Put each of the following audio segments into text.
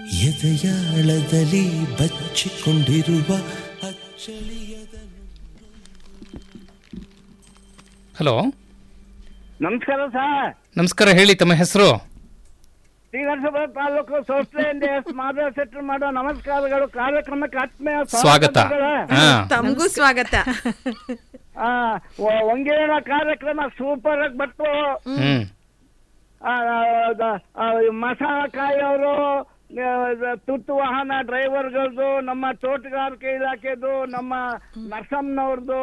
ಎದೆಯಾಳದಲ್ಲಿ ಬಚ್ಚಿಕೊಂಡಿರುವ ಅಚ್ಚಳಿಯದ hello ನಮಸ್ಕಾರ sir ನಮಸ್ಕಾರ ಹೇಳಿ ತಮ್ಮ ಹೆಸರು ಶ್ರೀನರಸೀಪುರ ತಾಲೂಕು ಸಂಸ್ಥೆಯಿಂದ ಎಸ್ ಮಾಧವ ಶೆಟ್ಟರ್ ಮಾಡೋ ನಮಸ್ಕಾರಗಳು ಕಾರ್ಯಕ್ರಮಕ್ಕೆ ಆತ್ಮೀಯ ಸ್ವಾಗತ ಸ್ವಾಗತಗಳು. ಹಾ ತಮಗೂ ಸ್ವಾಗತ ಆ, ವ- ಒಂಗೇನ ಕಾರ್ಯಕ್ರಮ ಸೂಪರ್ ಆಗಿ ಬಟ್ಟು ಹ್ಮ್ ಆ, ಆ, ಆ, ಮಸಾಲಕಾಯಿ ಅವರು ತುರ್ತು ವಾಹನ ಡ್ರೈವರ್ಗಳದ್ದು ನಮ್ಮ ತೋಟಗಾರಿಕೆ ಇಲಾಖೆದು ನಮ್ಮ ನರ್ಸಮ್ನವ್ರದ್ದು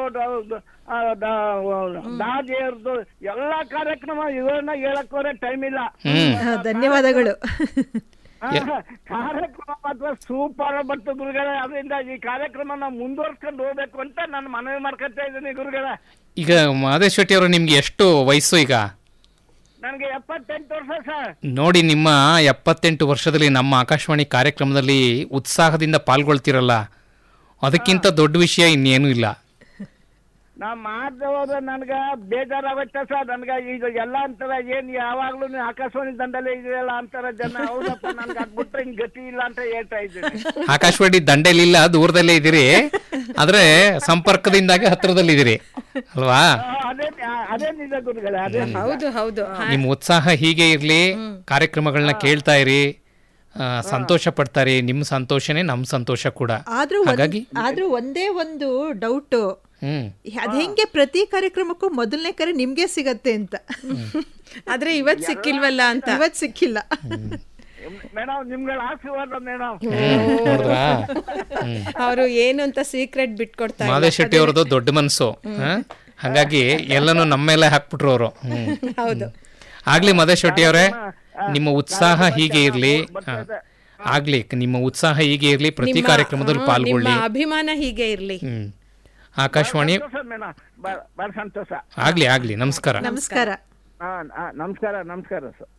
ದಾದಿಯವ್ರದ್ದು ಎಲ್ಲಾ ಕಾರ್ಯಕ್ರಮ ಇವರನ್ನ ಹೇಳಕ್ಕೋರೆ ಟೈಮ್ ಇಲ್ಲ ಹ್ಮ್ ಧನ್ಯವಾದಗಳು ಆ, ಕಾರ್ಯಕ್ರಮ ಮಾತ್ರ ಸೂಪರ್ ಬಂತು ಗುರುಗಳೇ ಅದರಿಂದ ಈ ಕಾರ್ಯಕ್ರಮ ನಾವು ಮುಂದುವರ್ಸ್ಕೊಂಡು ಹೋಗ್ಬೇಕು ಅಂತ ನಾನು ಮನವಿ ಮಾಡ್ಕೊತಾ ಇದ್ದೀನಿ ಗುರುಗಳೇ ಈಗ ಮಾದೇಶ್ ಶೆಟ್ಟಿ ಅವರು ನಿಮ್ಗೆ ಎಷ್ಟು ವಯಸ್ಸು ಈಗ ನನಗೆ ಎಪ್ಪತ್ತೆಂಟು ವರ್ಷ ಸರ್ ನೋಡಿ ನಿಮ್ಮ ಎಪ್ಪತ್ತೆಂಟು ವರ್ಷದಲ್ಲಿ ನಮ್ಮ ಆಕಾಶವಾಣಿ ಕಾರ್ಯಕ್ರಮದಲ್ಲಿ ಉತ್ಸಾಹದಿಂದ ಪಾಲ್ಗೊಳ್ತಿರಲ್ಲ ಅದಕ್ಕಿಂತ ದೊಡ್ಡ ವಿಷಯ ಇನ್ನೇನೂ ಇಲ್ಲ ನಾ ಮಾಡ್ದೆ ಹೋದ್ರೆ ನನ್ಗ ಬೇಜಾರಾಗುತ್ತೆ ಸರ್ ನನ್ಗ ಈಗ ಎಲ್ಲ ಅಂತಾರ ಏನ್ ಯಾವಾಗ್ಲೂ ನೀವು ಆಕಾಶವಾಣಿ ದಂಡಲ್ಲೇ ಇದೆಯಲ್ಲ ಅಂತಾರ ಜನ ಹೌದಪ್ಪ ನನ್ಗೆ ಅದ್ಬಿಟ್ರೆ ಹಿಂಗ್ ಗತಿ ಇಲ್ಲ ಅಂತ ಹೇಳ್ತಾ ಇದ್ದೀನಿ ಆಕಾಶವಾಣಿ ದಂಡೆಲಿಲ್ಲ ದೂರದಲ್ಲೇ ಇದ್ದೀರಿ ಆದ್ರೆ ಸಂಪರ್ಕದಿಂದಾಗಿ ಹತ್ರದಲ್ಲಿದ್ದೀರಿ ಅಲ್ವಾ ಆ, ಅದೇ ಅದೇ ನಿಜ ಗುರುಗಳೇ ಅದೇ ನಿಜ. ಹೌದು ಹೌದು ನಿಮ್ಮ ಉತ್ಸಾಹ ಹೀಗೆ ಇರಲಿ ಕಾರ್ಯಕ್ರಮಗಳನ್ನ ಕೇಳ್ತಾ ಇರಿ ಆ, ಸಂತೋಷ ಪಡ್ತಾರೆ ನಿಮ್ಮ ಸಂತೋಷನೇ ನಮ್ಮ ಸಂತೋಷ ಕೂಡ ಆದ್ರೂ ಒಂದ್- ಹಾಗಾಗಿ ಆದ್ರೂ ಒಂದೇ ಒಂದು ಡೌಟ್ ಹ್ಮ್ ಅದ್ ಹೆಂಗೆ ಪ್ರತಿ ಕಾರ್ಯಕ್ರಮಕ್ಕೂ ಮೊದಲನೇ ಕರೆ ನಿಮ್ಗೆ ಸಿಗತ್ತೆ ಅಂತ ಆದ್ರೆ ಇವತ್ ಸಿಕ್ಕಿಲ್ವಲ್ಲ ಅಂತ ಇವತ್ ಸಿಕ್ಕಿಲ್ಲ ಮೇಡಮ್ ನಿಮ್ಗಳ ಆಶೀರ್ವಾದ ಮೇಡಮ್ ನೋಡಿದ್ರಾ ಹ್ಮ್ ಅವರು ಏನು ಅಂತ ಸೀಕ್ರೆಟ್ ಬಿಟ್ಕೊಡ್ತಾರೆ ಮಾದೇಶ್ ಶೆಟ್ಟಿ ಅವ್ರದ್ದು ದೊಡ್ಡ ಮನಸ್ಸು ಹಾಗಾಗಿ ಎಲ್ಲನೂ ನಮ್ಮ ಮೇಲೆ ಹಾಕ್ಬಿಟ್ರು ಅವರು ಹ್ಮ್ ಹೌದು ಆಗ್ಲಿ ಮಾದೇಶ್ ಶೆಟ್ಟಿ ಅವರೇ ನಿಮ್ಮ ಉತ್ಸಾಹ ಹೀಗೆ ಇರ್ಲಿ ಹಾ. ಆಗ್ಲಿ ನಿಮ್ಮ ಉತ್ಸಾಹ ಹೀಗೆ ಇರ್ಲಿ ಪ್ರತಿ ಕಾರ್ಯಕ್ರಮದಲ್ಲಿ ನಿಮ್ಮ ಪಾಲ್ಗೊಳ್ಳಿ ಅಭಿಮಾನ ಹೀಗೆ ಇರ್ಲಿ ಹ್ಮ್ ಆಕಾಶವಾಣಿ ಸಂತೋಷ ಮೇಡಮ್ ಬಹಳ ಸಂತೋಷ ಆಗ್ಲಿ ಆಗ್ಲಿ ನಮಸ್ಕಾರ ನಮಸ್ಕಾರ ಹಾ ಹಾ, ನಮಸ್ಕಾರ ನಮಸ್ಕಾರ sir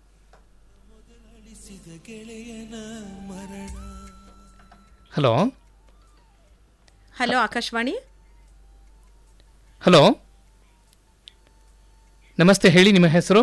hello hello Akashvani hello ನಮಸ್ತೆ ಹೇಳಿ ನಿಮ್ಮ ಹೆಸರು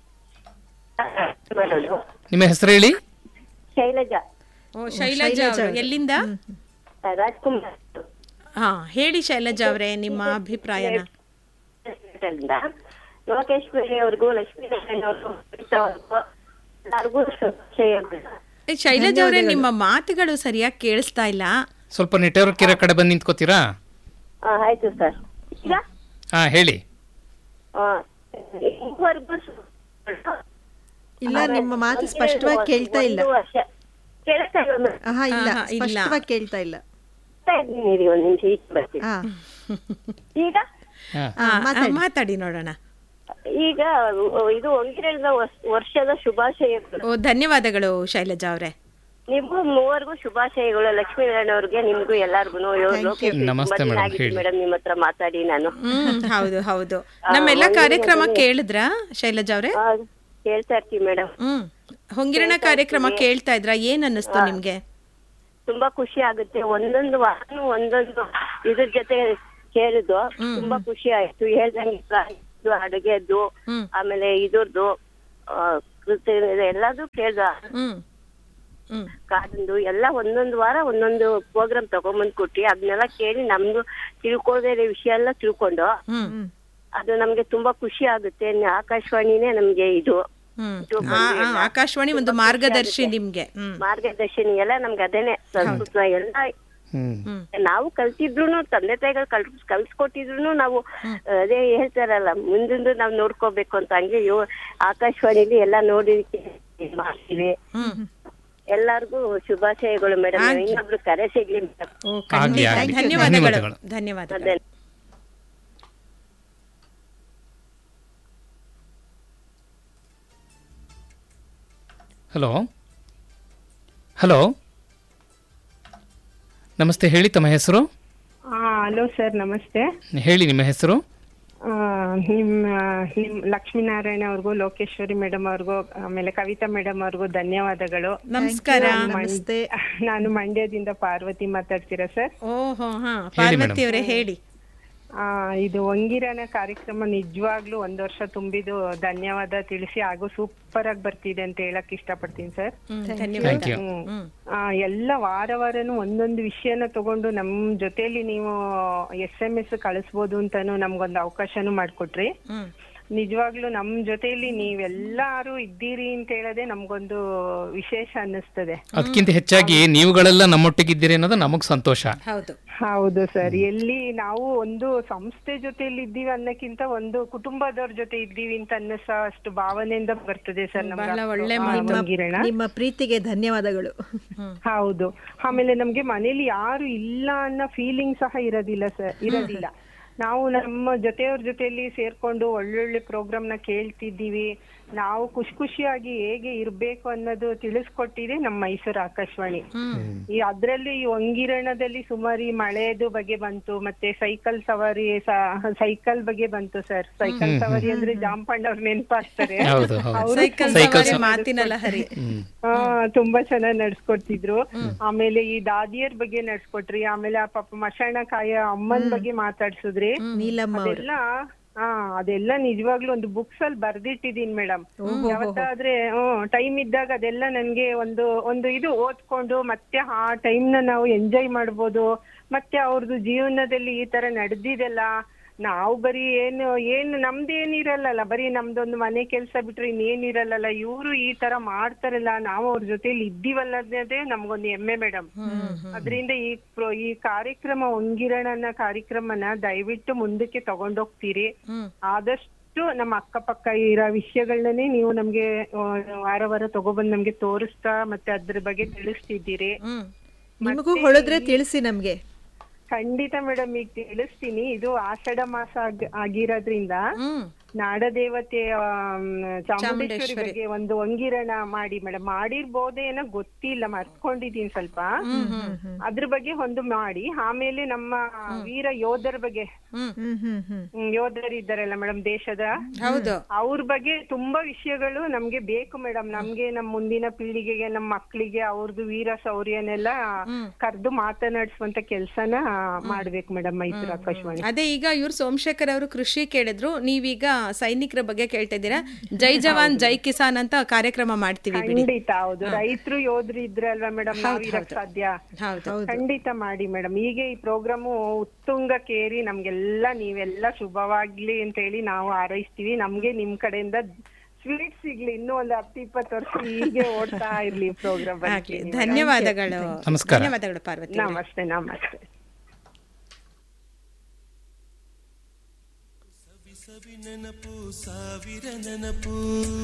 ನಿಮ್ಮ ಹೆಸರು ಹೇಳಿ ಶೈಲಜಾ ಓ ಶೈಲಜಾ ಅವರು ಎಲ್ಲಿಂದ ರಾಜ್ಕುಮಾರ್ ಹಾ ಹೇಳಿ ಶೈಲಜಾ ಅವರೇ ನಿಮ್ಮ ಅಭಿಪ್ರಾಯನ ಹಾಸ್ಪಿಟಲ್ನಿಂದ ಲೋಕೇಶ್ವರಿ ಅವ್ರಿಗೂ ಲಕ್ಷ್ಮೀನಾರಾಯಣ ಅವ್ರಿಗೂ ಗೀತಾ ಅವ್ರಿಗೂ ಎಲ್ಲರಿಗೂ ಶುಭಾಶಯಗಳು. ಏ, ಶೈಲಜಾ ಅವರೇ ನಿಮ್ಮ ಮಾತುಗಳು ಸರಿಯಾಗಿ ಕೇಳಿಸ್ತಾ ಇಲ್ಲ ಸ್ವಲ್ಪ ನೆಟ್ವರ್ಕ್ ಇರೋ ಕಡೆ ಬಂದು ನಿಂತ್ಕೋತೀರಾ ಆ, ಆಯ್ತು ಸರ್ ಈಗ ಹಾ ಹೇಳಿ ಆ, ಇದುವರೆಗೂ ಶು- ಇಲ್ಲ ನಿಮ್ಮ ಮಾತು ಸ್ಪಷ್ಟವಾಗಿ ಕೇಳ್ತಾ ಇಲ್ಲ ಒಂದು ವರ್ಷ ಕೇಳ್ತಾ ಇಲ್ಲ ಮೇಡಮ್. ಆಹಾ ಇಲ್ಲ ಆಹಾ, ಇಲ್ಲ. ಸ್ಪಷ್ಟವಾಗಿ ಕೇಳ್ತಾ ಇಲ್ಲ ಕೇಳ್ತಾ ಇದ್ದೀನಿ ಇರಿ, ಒಂದ್ ನಿಮಿಷ ಈಗ ಬರ್ತೀನಿ ಹಾ ಈಗ ಹಾ ಆ, ಆ, ಮಾತಾಡಿ. ಮಾತಾಡಿ ನೋಡೋಣ ಈಗ ಇದು ಒಂಗಿರದ ವರ್ಷದ ಶುಭಾಶಯಗಳು ಓ ಧನ್ಯವಾದಗಳು ಶೈಲಜಾ ಅವರೇ ನಿಮ್ಗೂ ಮೂವರ್ಗೂ ಶುಭಾಶಯಗಳು ಲಕ್ಷ್ಮೀನಾರಾಯಣ ಅವ್ರಿಗೆ ನಿಮ್ಗೂ ಎಲ್ಲಾರ್ಗು ನಮಸ್ತೆ madam, ಹೇಳಿ. ಮೇಡಮ್ ನಿಮ್ಮ ಹತ್ರ ಮಾತಾಡಿ ನಾನು ಹ್ಮ್ ಹೌದು ಹೌದು ನಮ್ಮೆಲ್ಲ ಕಾರ್ಯಕ್ರಮ ಕೇಳಿದ್ರ ಶೈಲಜಾ ಅವರೇ ಆ, ಕೇಳ್ತಾ ಇರ್ತೀವಿ ಮೇಡಮ್ ಹ್ಮ್ ಹೊಂಗಿರಣ ಕಾರ್ಯಕ್ರಮ ಕೇಳ್ತಾ ಇದ್ರ ಏನ್ ಅನ್ನಿಸ್ತು ನಿಮ್ಗೆ ತುಂಬಾ ಖುಷಿ ಆಗುತ್ತೆ ಒಂದೊಂದು ವಾರನೂ ಒಂದೊಂದು ಇದ್ರ ಜೊತೆ ಕೇಳಿದ್ದು ತುಂಬಾ ಖುಷಿ ಆಯ್ತು ಹೇಳ್ದಂಗೆ ಇದು ಅಡುಗೆದ್ದು ಹ್ಮ್. ಆಮೇಲೆ ಇದ್ರದ್ದು ಆ, ಕೃತಿ ಎಲ್ಲದೂ ಕೇಳ್ದ ಹ್ಮ್ ಹ್ಮ್ ಕಾದಂದು ಎಲ್ಲ ಒಂದೊಂದು ವಾರ ಒಂದೊಂದು ಪ್ರೋಗ್ರಾಮ್ ತಗೊಂಬಂದ್ ಕೊಟ್ಟಿ ಅದನ್ನೆಲ್ಲ ಕೇಳಿ ನಮ್ದು ತಿಳ್ಕೊಳ್ದೇ ಇರೋ ವಿಷಯ ಎಲ್ಲ ತಿಳ್ಕೊಂಡು ಹ್ಮ್ ಅದು ನಮ್ಗೆ ತುಂಬಾ ಖುಷಿ ಆಗುತ್ತೆ ನ- ಆಕಾಶವಾಣಿನೇ ನಮ್ಗೆ ಇದು ಹ್ಮ್ ಇದು ಆ, ಬಂದು ಆ, ಎಲ್ಲ ಆಕಾಶವಾಣಿ ಒಂದು ತುಂಬಾ ಖುಷಿ ಮಾರ್ಗದರ್ಶಿ ಆಗುತ್ತೆ. ನಿಮ್ಗೆ ಹ್ಮ್ ಮಾರ್ಗದರ್ಶಿನಿ ಎಲ್ಲ ನಮ್ಗೆ ಅದೇನೆ ಸಂಸ್ಕೃತ ಎಲ್ಲ ಹ್ಮ್ ನಾವು ಕಲ್ತಿದ್ರು ತಂದೆ ತಾಯಿಗಳು ಕಲ್ ಕಲ್ಸ್ಕೊಟ್ಟಿದ್ರು ನಾವು ಅದೇ ಹೇಳ್ತಾರಲ್ಲ ಮುಂದಿಂದು ನಾವು ನೋಡ್ಕೋಬೇಕು ಅಂತ ಹಂಗೆ ಯೋ ಆಕಾಶವಾಣಿಲಿ ಎಲ್ಲ ನೋಡಿ ಮಾಡ್ತೀವಿ ಹ್ಮ್ ಎಲ್ಲಾರ್ಗೂ ಶುಭಾಶಯಗಳು ಮೇಡಮ್ ಇನ್ನೊಬ್ರು ಕರೆ ಸಿಗ್ಲಿ ಮೇಡಮ್ ಓ ಆಗ್ಲಿ, ಖಂಡಿತ ಆಗ್ಲಿ. ಧನ್ಯವಾದಗಳು ಧನ್ಯವಾದಗಳು. ಧನ್ಯವಾದಗಳು ಅದೇ ಹಲೋ ಹಲೋ ನಮಸ್ತೆ ಹೇಳಿ ತಮ್ಮ ಹೆಸರು ಹಲೋ ಸರ್ ನಮಸ್ತೆ ಹೇಳಿ ನಿಮ್ಮ ಹೆಸರು ಆ, ನಿಮ್ಮ ನಿಮ್ ಲಕ್ಷ್ಮೀನಾರಾಯಣ ಅವ್ರಿಗೂ ಲೋಕೇಶ್ವರಿ ಮೇಡಮ್ ಅವ್ರಿಗೂ ಆಮೇಲೆ ಕವಿತಾ ಮೇಡಮ್ ಅವ್ರಿಗೂ ಧನ್ಯವಾದಗಳು ನಮಸ್ಕಾರ ನಮಸ್ತೆ ನಾನು ಮಂಡ್ಯದಿಂದ ಪಾರ್ವತಿ ಮಾತಾಡ್ತೀರಾ ಸರ್ ಓಹೋ ಹಾ ಹೇಳಿ ಪಾರ್ವತಿ ಅವರೇ ಹೇಳಿ ಆ, ಇದು ಒಂಗಿರನ ಕಾರ್ಯಕ್ರಮ ನಿಜವಾಗ್ಲೂ ಒಂದ್ ವರ್ಷ ತುಂಬಿದು ಧನ್ಯವಾದ ತಿಳಿಸಿ ಹಾಗೂ ಸೂಪರ್ ಆಗಿ ಬರ್ತಿದೆ ಅಂತ ಹೇಳಕ್ ಇಷ್ಟಪಡ್ತೀನಿ ಸರ್ ಧನ್ಯವಾದ ಥ್ಯಾಂಕ್ ಯು ಹ್ಮ್. ಆ, ಎಲ್ಲ ವಾರ ವಾರನು ಒಂದೊಂದು ವಿಷಯನ ತಗೊಂಡು ನಮ್ ಜೊತೆಲಿ ನೀವು ಎಸ್ ಎಂ ಎಸ್ ಕಳಿಸ್ಬೋದು ಅಂತಾನು ನಮ್ಗೊಂದು ಅವಕಾಶನೂ ಮಾಡ್ಕೊಟ್ರಿ ಹ್ಮ್ ನಿಜವಾಗ್ಲೂ ನಮ್ ಜೊತೆಲಿ ನೀವೆಲ್ಲಾರು ಇದ್ದೀರಿ ಅಂತ ಹೇಳೋದೇ ನಮ್ಗೊಂದು ವಿಶೇಷ ಅನ್ನಿಸ್ತದೆ ಅದಕ್ಕಿಂತ ಹೆಚ್ಚಾಗಿ ನೀವುಗಳೆಲ್ಲ ನಮ್ಮೊಟ್ಟಿಗಿದ್ದೀರಿ ಅನ್ನೋದು ನಮಗ್ ಸಂತೋಷ ಹೌದು ಹೌದು ಸರ್ ಎಲ್ಲಿ ನಾವು ಒಂದು ಸಂಸ್ಥೆ ಜೊತೆಲಿ ಇದ್ದೀವಿ ಅನ್ನಕ್ಕಿಂತ ಒಂದು ಕುಟುಂಬದವ್ರ ಜೊತೆ ಇದ್ದೀವಿ ಅಂತ ಅನ್ನಿಸೋ ಅಷ್ಟು ಭಾವನೆಯಿಂದ ಬರ್ತದೆ ಸರ್ ಬಹಳ ಒಳ್ಳೆ ನಮ್ಗೆ ಗಿರಣ ನಿಮ್ಮ ಪ್ರೀತಿಗೆ ಧನ್ಯವಾದಗಳು ಹೌದು ಆಮೇಲೆ ನಮ್ಗೆ ಮನೇಲಿ ಯಾರು ಇಲ್ಲ ಅನ್ನೋ ಫೀಲಿಂಗ್ ಸಹ ಇರೋದಿಲ್ಲ ಸರ್ ಇರೋದಿಲ್ಲ ನಾವು ನಮ್ಮ ಜೊತೆಯವ್ರ ಜೊತೆಲಿ ಸೇರ್ಕೊಂಡು ಒಳ್ಳೊಳ್ಳೆ ಪ್ರೋಗ್ರಾಮ್ ನ ಕೇಳ್ತಿದ್ದೀವಿ ನಾವು ಖುಷಿ ಖುಷಿಯಾಗಿ ಹೇಗೆ ಇರ್ಬೇಕು ಅನ್ನೋದು ತಿಳಿಸ್ಕೊಟ್ಟಿದೆ ನಮ್ಮ ಮೈಸೂರು ಆಕಾಶವಾಣಿ ಈ ಅದ್ರಲ್ಲಿ ಈ ಒಂಗಿರಣದಲ್ಲಿ ಸುಮಾರು ಈ ಮಳೆದು ಬಗ್ಗೆ ಬಂತು ಮತ್ತೆ ಸೈಕಲ್ ಸವಾರಿ ಸೈಕಲ್ ಬಗ್ಗೆ ಬಂತು ಸರ್ ಸೈಕಲ್ ಸವಾರಿ ಅಂದ್ರೆ ಜಾಂಪಣ್ಣ ಅವ್ರು ನೆನ್ಪಾಗ್ತಾರೆ ಹೌದು ಹೌದು ಅವ್ರು ಸೈಕಲ್ ಸೈಕಲ್ ಸವಾರಿ ಸ- ಮಾತಿನ ಲಹರಿ ಹ್ಮ್ ಆ, ತುಂಬಾ ಚೆನ್ನಾಗಿ ನಡ್ಸ್ಕೊಡ್ತಿದ್ರು ಆಮೇಲೆ ಈ ದಾದಿಯರ್ ಬಗ್ಗೆ ನಡ್ಸ್ಕೊಟ್ರಿ ಆಮೇಲೆ ಆ ಪಾಪ ಮಶಾಣ ಕಾಯ ಅಮ್ಮನ್ ಬಗ್ಗೆ ಮಾತಾಡ್ಸುದ್ರಿ ನೀಲಮ್ಮ ಅವರು ಅದೆಲ್ಲ ಹಾ ಅದೆಲ್ಲ ನಿಜವಾಗ್ಲೂ ಒಂದು ಬುಕ್ಸ್ ಅಲ್ಲಿ ಬರ್ದಿಟ್ಟಿದೀನಿ ಮೇಡಮ್ ಯಾವತ್ತಾದ್ರೆ ಹ್ಮ್ ಟೈಮ್ ಇದ್ದಾಗ ಅದೆಲ್ಲ ನನ್ಗೆ ಒಂದು ಒಂದು ಇದು ಓದ್ಕೊಂಡು ಮತ್ತೆ ಆ ಟೈಮ್ ನ ನಾವು ಎಂಜಾಯ್ ಮಾಡ್ಬೋದು ಮತ್ತೆ ಅವ್ರದ್ದು ಜೀವನದಲ್ಲಿ ಈ ತರ ನಡೆದಿದೆಲ್ಲ ನಾವು ಬರೀ ಏನು ಏನು ನಮ್ದೇನಿರಲ್ಲಲ್ಲ ಬರೀ ನಮ್ದೊಂದು ಮನೆ ಕೆಲಸ ಬಿಟ್ರೆ ಇನ್ನೇನಿರಲ್ಲಲ್ಲ ಇವ್ರು ಈ ತರ ಮಾಡ್ತಾರಲ್ಲ ನಾವು ಅವ್ರ ಜೊತೆಲಿ ಇದ್ದೀವಲ್ಲ ಅನ್ನೋದೇ ನಮ್ಗೊಂದು ಹೆಮ್ಮೆ ಮೇಡಮ್ ಅದರಿಂದ ಈ ಪ್ರೋ ಈ ಕಾರ್ಯಕ್ರಮ ಒಂಗಿರಣ ಅನ್ನೋ ಕಾರ್ಯಕ್ರಮನ ದಯವಿಟ್ಟು ಮುಂದಕ್ಕೆ ತಗೊಂಡೋಗ್ತೀರಿ ಆದಷ್ಟು ನಮ್ಮ ಅಕ್ಕಪಕ್ಕ ಇರೋ ವಿಷಯಗಳನ್ನೇ ನೀವು ನಮ್ಗೆ ಆ, ವಾರ ವಾರ ತಗೊಬಂದ್ ನಮ್ಗೆ ತೋರಿಸ್ತಾ ಮತ್ತೆ ಅದ್ರ ಬಗ್ಗೆ ತಿಳಿಸ್ತಿದ್ದೀರಿ ಹ್ಮ್ ನಿಮಗೂ ಹೊಳೆದ್ರೆ ತಿಳಿಸಿ ನಮ್ಗೆ ಖಂಡಿತ ಮೇಡಮ್ ಈಗ ತಿಳಿಸ್ತೀನಿ ಇದು ಆಷಾಢ ಮಾಸ ಆಗ್- ಆಗಿರೋದ್ರಿಂದ ಹ್ಮ್ ನಾಡದೇವತೆ ಆಮ್, ಚಾಮುಂಡೇಶ್ವರಿ ಬಗ್ಗೆ ಒಂದು ಒಂಗಿರಣ ಮಾಡಿ ಮೇಡಮ್ ಮಾಡಿರ್ಬೋದೇನೋ ಗೊತ್ತಿಲ್ಲ ಮರ್ತ್ಕೊಂಡಿದೀನಿ ಸ್ವಲ್ಪ ಅದ್ರ ಬಗ್ಗೆ ಒಂದು ಮಾಡಿ ಆಮೇಲೆ ನಮ್ಮ ವೀರ ಯೋಧರ ಬಗ್ಗೆ ಹ್ಮ್ ಹ್ಮ್ ಹ್ಮ್ ಹ್ಮ್ ಹ್ಮ್, ಯೋಧರು ಇದ್ದಾರಲ್ಲ ಮೇಡಮ್ ದೇಶದ ಹೌದು ಅವ್ರ ಬಗ್ಗೆ ತುಂಬಾ ವಿಷಯಗಳು ನಮ್ಗೆ ಬೇಕು ಮೇಡಮ್ ನಮ್ಗೆ ನಮ್ ಮುಂದಿನ ಪೀಳಿಗೆಗೆ ನಮ್ಮ ಮಕ್ಕಳಿಗೆ ಅವ್ರದ್ದು ವೀರ ಶೌರ್ಯನೆಲ್ಲ ಕರೆದು ಮಾತನಾಡಿಸುವಂತ ಕೆಲ್ಸನ ಮಾಡ್ಬೇಕು ಮೇಡಮ್ ಮೈಸೂರು ಆಕಾಶವಾಣಿ ಅದೇ ಈಗ ಇವ್ರು ಸೋಮಶೇಖರ್ ಅವರು ಕೃಷಿ ಕೇಳಿದ್ರು ನೀವೀಗ ಸೈನಿಕರ ಬಗ್ಗೆ ಕೇಳ್ತಾ ಇದ್ದೀರಾ ಜೈ ಜವಾನ್ ಜೈ ಕಿಸಾನ್ ಅಂತ ಕಾರ್ಯಕ್ರಮ ಮಾಡ್ತೀವಿ ಬಿಡಿ ಖಂಡಿತ ಹೌದು ರೈತರು ಯೋಧರು ಇದ್ರೆ ಅಲ್ವಾ ಮೇಡಮ್ ನಾವ್ ಇರಕ್ ಸಾಧ್ಯ ಹೌದು ಖಂಡಿತ ಮಾಡಿ ಮೇಡಮ್ ಹೀಗೆ ಈ ಪ್ರೋಗ್ರಾಮು ಉತ್ತುಂಗಕ್ಕೇರಿ ನಮ್ಗೆಲ್ಲ ನೀವೆಲ್ಲ ಶುಭವಾಗ್ಲಿ ಅಂತ ಹೇಳಿ ನಾವು ಹಾರೈಸ್ತೀವಿ ನಮ್ಗೆ ನಿಮ್ ಕಡೆಯಿಂದ ಸ್ವೀಟ್ ಸಿಗ್ಲಿ ಇನ್ನೂ ಒಂದು ಹತ್ತು ಇಪ್ಪತ್ತು ವರ್ಷ ಹೀಗೆ ಓಡ್ತಾ ಇರ್ಲಿ ಪ್ರೋಗ್ರಾಮ್ ಆಗ್ಲಿ ಧನ್ಯವಾದಗಳು ನಮಸ್ಕಾರ. ಧನ್ಯವಾದಗಳು ಪಾರ್ವತಿ ಅವರೇ. ನಮಸ್ತೆ ನಮಸ್ತೆ ಸವಿ ನೆನಪು ಸಾವಿರ ನೆನಪು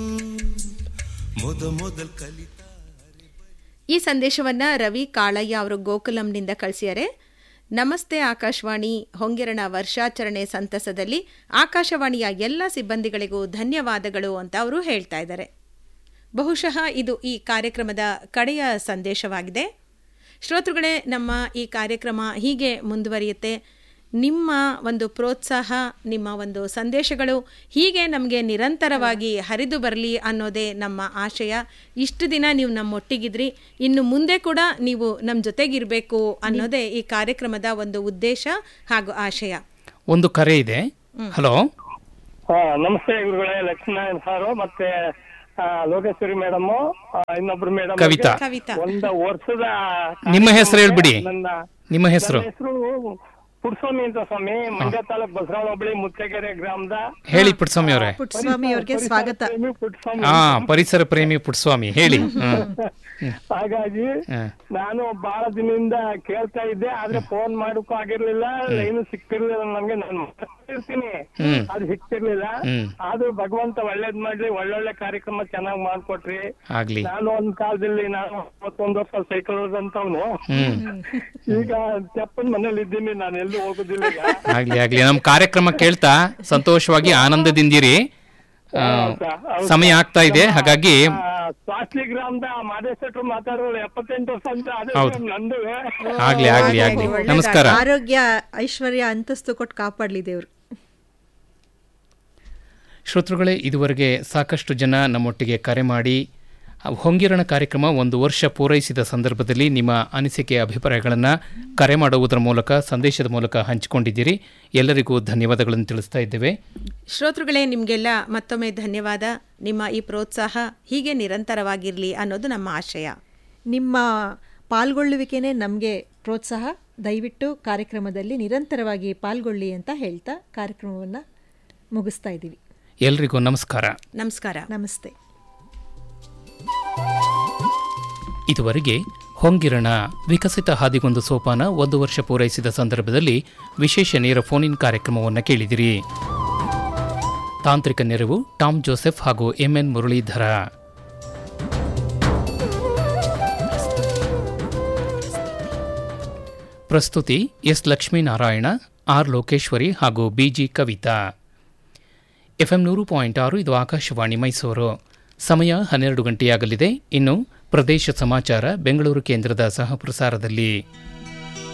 ಮೊದ ಮೊದಲ್ ಕಲಿತ ಈ ಸಂದೇಶವನ್ನ ರವಿ ಕಾಳಯ್ಯ ಅವರು ಗೋಕುಲಂನಿಂದ ಕಳಿಸಿದ್ದಾರೆ ನಮಸ್ತೆ ಆಕಾಶವಾಣಿ ಹೊಂಗೆರಣ ವರ್ಷಾಚರಣೆ ಸಂತಸದಲ್ಲಿ ಆಕಾಶವಾಣಿಯ ಎಲ್ಲ ಸಿಬ್ಬಂದಿಗಳಿಗೂ ಧನ್ಯವಾದಗಳು ಅಂತ ಅವರು ಹೇಳ್ತಾ ಇದ್ದಾರೆ ಬಹುಶಃ ಇದು ಈ ಕಾರ್ಯಕ್ರಮದ ಕಡೆಯ ಸಂದೇಶವಾಗಿದೆ ಶ್ರೋತೃಗಳೇ ನಮ್ಮ ಈ ಕಾರ್ಯಕ್ರಮ ಹೀಗೆ ಮುಂದುವರಿಯುತ್ತೆ ನಿಮ್ಮ ಒಂದು ಪ್ರೋತ್ಸಾಹ ನಿಮ್ಮ ಒಂದು ಸಂದೇಶಗಳು ಹೀಗೆ ನಮಗೆ ನಿರಂತರವಾಗಿ ಹರಿದು ಬರಲಿ ಅನ್ನೋದೇ ನಮ್ಮ ಆಶಯ ಇಷ್ಟು ದಿನ ನೀವು ನಮ್ಮೊಟ್ಟಿಗಿದ್ರಿ ಇನ್ನು ಮುಂದೆ ಕೂಡ ನೀವು ನಮ್ಮ ಜೊತೆಗಿರಬೇಕು ಅನ್ನೋದೇ ಈ ಕಾರ್ಯಕ್ರಮದ ಒಂದು ಉದ್ದೇಶ ಹಾಗೂ ಆಶಯ ಒಂದು ಕರೆ ಇದೆ ಹಲೋ ಹಾ ನಮಸ್ತೆ ಗುರುಗಳೇ ಲಕ್ಷ್ಮೀನಾರಾಯಣ ಸಾರು ಮತ್ತೆ ಆ, ಲೋಕೇಶ್ವರಿ ಮೇಡಮ್ ಇನ್ನೊಬ್ರು ಮೇಡಮ್ ಕವಿತಾ ಕವಿತಾ ಒಂದು ವರ್ಷದ ನಿಮ್ಮ ಹೆಸರು ಹೇಳ್ಬಿಡಿ ನನ್ನ ನಿಮ್ಮ ಹೆಸರು ಹೆಸರು ಪುಡ್ಸ್ವಾಮಿ ಅಂತ ಸ್ವಾಮಿ ಮಂಡ್ಯ ತಾಲೂಕ್ ಬಸರಾಳ ಹೋಬಳಿ ಮುತ್ತಗೆರೆ ಗ್ರಾಮದ ಹೇಳಿ ಪುಟ್ಸ್ವಾಮಿ ಅವರೇ ಪುಟ್ಟಸ್ವಾಮಿ ಅವ್ರಿಗೆ ಸ್ವಾಗತ ಪ್ರೇಮಿ ಪುಟ್ಸ್ವಾಮಿ ಹಾ ಪರಿಸರ ಪ್ರೇಮಿ ಪುಟ್ಸ್ವಾಮಿ ಹೇಳಿ ಹ್ಮ್. ಹಾಗಾಗಿ ಹ್ಮ್. ನಾನು ಬಹಳ ದಿನದಿಂದ ಕೇಳ್ತಾ ಇದ್ದೆ ಆದ್ರೆ ಫೋನ್ ಮಾಡೋಕ್ಕೂ ಆಗಿರ್ಲಿಲ್ಲ ಏನು ಸಿಕ್ತಿರ್ಲಿಲ್ಲ ನಮ್ಗೆ ನಾನು ಇರ್ತೀನಿ ಹ್ಮ್. ಅದು ಸಿಕ್ತಿರ್ಲಿಲ್ಲ ಹ್ಮ್. ಆದ್ರೂ ಭಗವಂತ ಒಳ್ಳೇದ್ ಮಾಡ್ಲಿ ಒಳ್ಳೊಳ್ಳೆ ಕಾರ್ಯಕ್ರಮ ಚೆನ್ನಾಗ್ ಮಾಡ್ಕೊಟ್ರಿ ಆಗ್ಲಿ ನಾನು ಒಂದ್ ಕಾಲದಲ್ಲಿ ನಾನು ಮೂವತ್ತೊಂದು ವರ್ಷ ಸೈಕಲ್ ಹೊಡೆದಂತವ್ನು ಹ್ಮ್ ಈಗ ತೆಪ್ಪನ್ ಮನೇಲಿ ಇದ್ದೀನಿ ನಾನು ಎಲ್ಲೂ ಹೋಗುದಿಲ್ಲ ಈಗ ಆಗ್ಲಿ ಆಗ್ಲಿ ನಮ್ ಕಾರ್ಯಕ್ರಮ ಕೇಳ್ತಾ ಸಂತೋಷವಾಗಿ ಆನಂದದಿಂದಿರಿ ಆ, ಸಮಯ ಆಗ್ತಾ ಇದೆ ಹಾಗಾಗಿ ಆ, ಸ್ವಾಸ್ಲಿ ಗ್ರಾಮದ ಮಾದೇಶಟ್ರು ಮಾತಾಡೋರು ಎಪ್ಪತ್ತೆಂಟು ವರ್ಷ ಅಂತ ಅದೇ ಹೌದು. ನಂದು ಆಗ್ಲಿ ಆಗ್ಲಿ ಆಗ್ಲಿ ನಮಸ್ಕಾರ ಆರೋಗ್ಯ ಐಶ್ವರ್ಯ ಅಂತಸ್ತು ಕೊಟ್ಟು ಕಾಪಾಡ್ಲಿ ದೇವ್ರು ಶ್ರೋತೃಗಳೇ ಇದುವರೆಗೆ ಸಾಕಷ್ಟು ಜನ ನಮ್ಮೊಟ್ಟಿಗೆ ಕರೆ ಮಾಡಿ ಹೊಂಗಿರಣ ಕಾರ್ಯಕ್ರಮ ಒಂದು ವರ್ಷ ಪೂರೈಸಿದ ಸಂದರ್ಭದಲ್ಲಿ ನಿಮ್ಮ ಅನಿಸಿಕೆ ಅಭಿಪ್ರಾಯಗಳನ್ನು ಕರೆ ಮಾಡುವುದರ ಮೂಲಕ ಸಂದೇಶದ ಮೂಲಕ ಹಂಚಿಕೊಂಡಿದ್ದೀರಿ ಎಲ್ಲರಿಗೂ ಧನ್ಯವಾದಗಳನ್ನು ತಿಳಿಸ್ತಾ ಇದ್ದೇವೆ ಶ್ರೋತೃಗಳೇ ನಿಮಗೆಲ್ಲ ಮತ್ತೊಮ್ಮೆ ಧನ್ಯವಾದ ನಿಮ್ಮ ಈ ಪ್ರೋತ್ಸಾಹ ಹೀಗೆ ನಿರಂತರವಾಗಿರಲಿ ಅನ್ನೋದು ನಮ್ಮ ಆಶಯ ನಿಮ್ಮ ಪಾಲ್ಗೊಳ್ಳುವಿಕೆನೇ ನಮಗೆ ಪ್ರೋತ್ಸಾಹ ದಯವಿಟ್ಟು ಕಾರ್ಯಕ್ರಮದಲ್ಲಿ ನಿರಂತರವಾಗಿ ಪಾಲ್ಗೊಳ್ಳಿ ಅಂತ ಹೇಳ್ತಾ ಕಾರ್ಯಕ್ರಮವನ್ನು ಮುಗಿಸ್ತಾ ಇದ್ದೀವಿ ಎಲ್ರಿಗೂ ನಮಸ್ಕಾರ ನಮಸ್ಕಾರ ನಮಸ್ತೆ ಇದುವರೆಗೆ ಹೊಂಗಿರಣ ವಿಕಸಿತ ಹಾದಿಗೊಂದು ಸೋಪಾನ ಒಂದು ವರ್ಷ ಪೂರೈಸಿದ ಸಂದರ್ಭದಲ್ಲಿ ವಿಶೇಷ ನೇರ ಫೋನ್ ಇನ್ ಕಾರ್ಯಕ್ರಮವನ್ನು ಕೇಳಿದಿರಿ ತಾಂತ್ರಿಕ ನೆರವು ಟಾಮ್ ಜೋಸೆಫ್ ಹಾಗೂ ಎಂಎನ್ ಮುರಳೀಧರ ಪ್ರಸ್ತುತಿ ಎಸ್ ಲಕ್ಷ್ಮೀನಾರಾಯಣ ಆರ್ ಲೋಕೇಶ್ವರಿ ಹಾಗೂ ಬಿಜಿ ಕವಿತಾ ಎಫ್ಎಂ ನೂರು ಪಾಯಿಂಟ್ ಆರು ಇದು ಆಕಾಶವಾಣಿ ಮೈಸೂರು ಸಮಯ ಹನ್ನೆರಡು ಗಂಟೆಯಾಗಲಿದೆ ಇನ್ನು ಪ್ರದೇಶ ಸಮಾಚಾರ ಬೆಂಗಳೂರು ಕೇಂದ್ರದ ಸಹ ಪ್ರಸಾರದಲ್ಲಿ